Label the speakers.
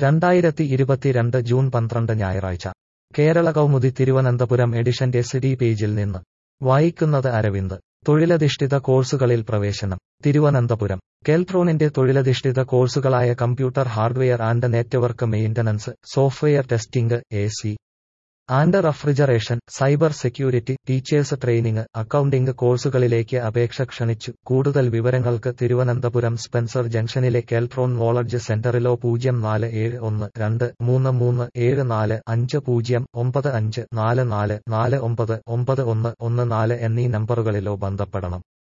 Speaker 1: രണ്ടായിരത്തി ഇരുപത്തിരണ്ട് ജൂൺ പന്ത്രണ്ട് ഞായറാഴ്ച കേരള കൗമുദി തിരുവനന്തപുരം എഡിഷന്റെ സിഡി പേജിൽ നിന്ന് വായിക്കുന്നത് അരവിന്ദ് തൊഴിലധിഷ്ഠിത കോഴ്സുകളിൽ പ്രവേശനം തിരുവനന്തപുരം കെൽട്രോണിന്റെ തൊഴിലധിഷ്ഠിത കോഴ്സുകളായ computer hardware and network maintenance software testing A C and refrigeration cyber security teachers training accounting കോഴ്സുകളിലേക്ക് അപേക്ഷ ക്ഷണിച്ചു കൂടുതൽ വിവരങ്ങൾക്ക് തിരുവനന്തപുരം സ്പെൻസർ ജംഗ്ഷനിലെ കെൽട്രോൺ നോളജ് സെന്ററിലോ പൂജ്യം നാല് ഏഴ് ഒന്ന് രണ്ട് മൂന്ന് മൂന്ന് ഏഴ് നാല് അഞ്ച് പൂജ്യം ഒമ്പത് അഞ്ച് നാല് നാല് നാല് ഒമ്പത് ഒമ്പത് ഒന്ന് ഒന്ന് നാല് എന്നീ നമ്പറുകളിലോ ബന്ധപ്പെടണം